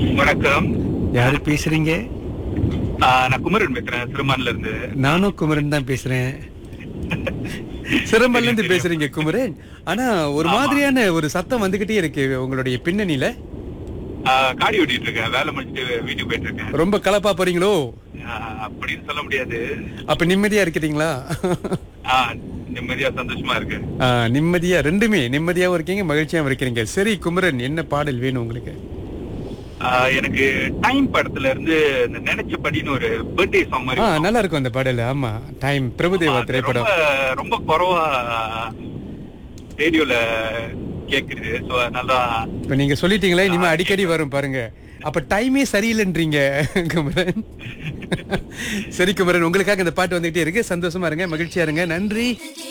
வணக்கம் யாரு பேசுறீங்க ஆ, நான் குமரன் பேசுறேன் சிறுமான்ல இருந்து நானும் குமரன் தான் பேசுறேன் சிரமல்ல இருந்து பேசுறீங்க குமரன் ஆனா ஒரு மாதிரியான ஒரு சத்தம் வந்துகிட்டே இருக்கு உங்களுடைய பின்னணியில ஆ, காடி ஓட்டிட்டு இருக்கேன் வேலை முடிச்சுட்டு வீட்டுக்கு போயிட்டு இருக்கேன் ரொம்ப கலப்பா போறீங்களோ ஆ, அப்படின்னு சொல்ல முடியாது அப்ப நிம்மதியா இருக்கிறீங்களா ஆ, நிம்மதியா சந்தோஷமா இருக்கு ஆ, நிம்மதியா ரெண்டுமே நிம்மதியாவும் இருக்கீங்க மகிழ்ச்சியாவும் இருக்கிறீங்க சரி குமரன் என்ன பாடல் வேணும் உங்களுக்கு ஆ, எனக்கு டைம் படத்துல இருந்து இந்த நினைச்சபடின்னு ஒரு பர்த்டே சாங் ஆ மாதிரி நல்லா இருக்கும் அந்த பாடல் ஆமா டைம் பிரபுதேவா அது திரைப்படம் ரொம்ப ரொம்ப குறவா ரேடியோல கேக்குது சோ நல்லா இப்ப நீங்க சொல்லிட்டீங்களே இனிமே அடிக்கடி வரும் பாருங்க அப்ப டைமே சரியில்லைன்றீங்க குமரன் சரி குமரன் உங்களுக்காக இந்த பாட்டு வந்துகிட்டே இருக்கு சந்தோஷமா இருங்க மகிழ்ச்சியா இருங்க நன்றி